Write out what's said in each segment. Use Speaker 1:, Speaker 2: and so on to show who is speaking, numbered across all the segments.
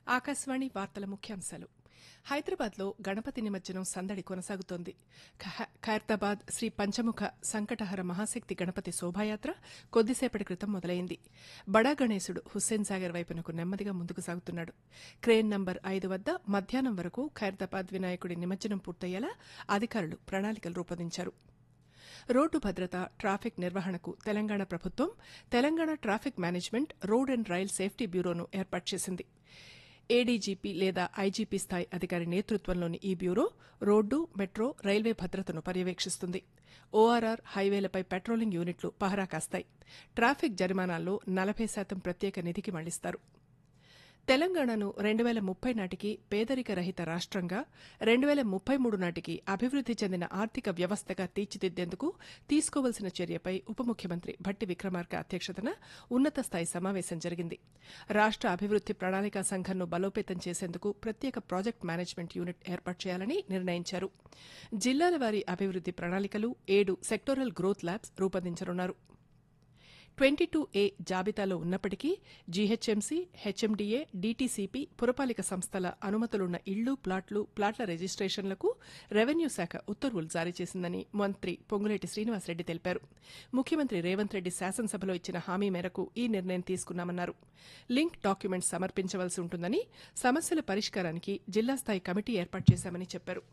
Speaker 1: ఆకాశవాణి వార్తల ముఖ్యాంశాలు హైదరాబాద్లో గణపతి నిమజ్జనం సందడి కొనసాగుతోంది ఖ- ఖైరతాబాద్ శ్రీ పంచముఖ సంకటహర మహాశక్తి గణపతి శోభాయాత్ర కొద్దిసేపటి క్రితం మొదలైంది బడా గణేశుడు హుస్సేన్ సాగర్ వైపునకు నెమ్మదిగా ముందుకు సాగుతున్నాడు క్రేన్ నంబర్ ఐదు వద్ద మధ్యాహ్నం వరకు ఖైరతాబాద్ వినాయకుడి నిమజ్జనం పూర్తయ్యేలా అధికారులు ప్రణాళికలు రూపొందించారు రోడ్డు భద్రత ట్రాఫిక్ నిర్వహణకు తెలంగాణ ప్రభుత్వం Telangana traffic management road and rail safety బ్యూరోను ఏర్పాటు చేసింది ఏడీజీపీ లేదా ఐజీపీ స్థాయి అధికారి నేతృత్వంలోని ఈ బ్యూరో రోడ్డు మెట్రో రైల్వే భద్రతను పర్యవేక్షిస్తుంది ఓఆర్ఆర్ హైవేలపై పెట్రోలింగ్ యూనిట్లు పహరా కాస్తాయి ట్రాఫిక్ జరిమానాల్లో నలభై శాతం ప్రత్యేక నిధికి మళ్లిస్తారు తెలంగాణను రెండు వేల ముప్పై నాటికి పేదరిక రహిత రాష్ట్రంగా రెండు వేల ముప్పై మూడు నాటికి అభివృద్ది చెందిన ఆర్థిక వ్యవస్థగా తీర్చిదిద్దేందుకు తీసుకోవలసిన చర్యపై ఉప ముఖ్యమంత్రి భట్టి విక్రమార్క అధ్యక్షతన ఉన్నత స్థాయి సమావేశం జరిగింది రాష్ట్ర అభివృద్ది ప్రణాళికా సంఘంను బలోపేతం చేసేందుకు ప్రత్యేక ప్రాజెక్ట్ మేనేజ్మెంట్ యూనిట్ ఏర్పాటు చేయాలని నిర్ణయించారు జిల్లాల వారీ అభివృద్ది ప్రణాళికలు ఏడు సెక్టోరల్ గ్రోత్ ల్యాబ్స్ రూపొందించనున్నారు ట్వంటీ టూ ఏ జాబితాలో ఉన్నప్పటికీ జీహెచ్ఎంసీ హెచ్ఎండీఏ డీటీసీపీ పురపాలిక సంస్థల అనుమతులున్న ఇళ్లు ప్లాట్లు ప్లాట్ల రిజిస్ట్రేషన్లకు రెవెన్యూ శాఖ ఉత్తర్వులు జారీ చేసిందని మంత్రి పొంగులేటి శ్రీనివాసరెడ్డి తెలిపారు ముఖ్యమంత్రి రేవంత్ రెడ్డి శాసనసభలో ఇచ్చిన హామీ మేరకు ఈ నిర్ణయం తీసుకున్నామన్నారు లింక్ డాక్యుమెంట్స్ సమర్పించవలసి ఉంటుందని సమస్యల పరిష్కారానికి జిల్లా స్థాయి కమిటీ ఏర్పాటు చేశామని చెప్పారు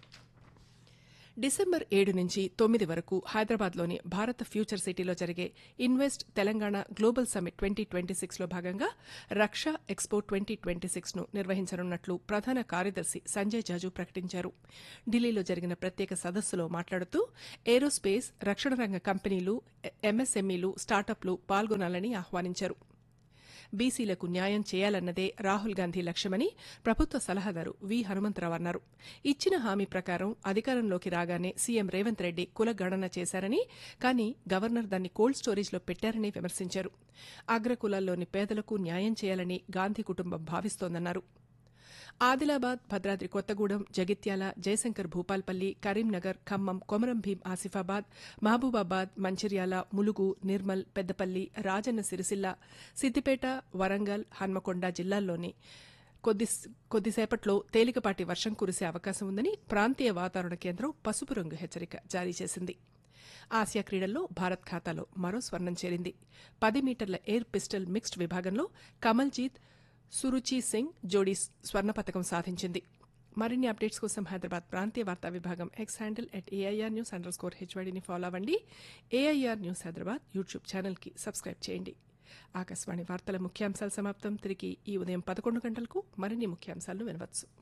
Speaker 1: డిసెంబర్ ఏడు నుంచి తొమ్మిది వరకు హైదరాబాద్లోని భారత్ ఫ్యూచర్ సిటీలో జరిగే invest Telangana global summit twenty twenty సిక్స్లో భాగంగా రక్షా ఎక్స్పో ట్వంటీ ట్వంటీ సిక్స్ను నిర్వహించనున్నట్లు ప్రధాన కార్యదర్శి సంజయ్ జాజు ప్రకటించారు ఢిల్లీలో జరిగిన ప్రత్యేక సదస్సులో మాట్లాడుతూ ఏరోస్పేస్ రక్షణ రంగ కంపెనీలు ఎంఎస్ఎంఈలు స్టార్టప్లు పాల్గొనాలని ఆహ్వానించారు బీసీలకు న్యాయం చేయాలన్నదే రాహుల్ గాంధీ లక్ష్యమని ప్రభుత్వ సలహాదారు వి హనుమంతరావు అన్నారు ఇచ్చిన హామీ ప్రకారం అధికారంలోకి రాగానే సీఎం రేవంత్ రెడ్డి కులగణన చేశారని కానీ గవర్నర్ దాన్ని కోల్డ్ స్టోరేజ్లో పెట్టారని విమర్శించారు అగ్రకులాల్లోని పేదలకు న్యాయం చేయాలని గాంధీ కుటుంబం భావిస్తోందన్నారు ఆదిలాబాద్ భద్రాద్రి కొత్తగూడెం జగిత్యాల జయశంకర్ భూపాల్పల్లి కరీంనగర్ ఖమ్మం కొమరం భీం ఆసిఫాబాద్ మహబూబాబాద్ మంచిర్యాల ములుగు నిర్మల్ పెద్దపల్లి రాజన్న సిరిసిల్ల సిద్దిపేట వరంగల్ హన్మకొండ జిల్లాల్లోని కొద్ది కొద్దిసేపట్లో తేలికపాటి వర్షం కురిసే అవకాశం ఉందని ప్రాంతీయ వాతావరణ కేంద్రం పసుపు రంగు హెచ్చరిక జారీ చేసింది ఆసియా క్రీడల్లో భారత్ ఖాతాలో మరో స్వర్ణం చేరింది పది మీటర్ల ఎయిర్ పిస్టల్ మిక్స్డ్ విభాగంలో కమల్జీత్ సురుచి సింగ్ జోడీ స్వర్ణ పథకం సాధించింది మరిన్ని అప్డేట్స్ కోసం హైదరాబాద్ ప్రాంతీయ వార్తా విభాగం X handle at AIR news under score హెచ్వైడీని ఫాలో అవ్వండి ఏఐఆర్ న్యూస్ హైదరాబాద్ యూట్యూబ్ ఛానల్కి సబ్స్క్రైబ్ చేయండి ఆకాశవాణి వార్తల ముఖ్యాంశాలు సమాప్తం తిరిగి ఈ ఉదయం పదకొండు గంటలకు మరిన్ని ముఖ్యాంశాలను వినవచ్చు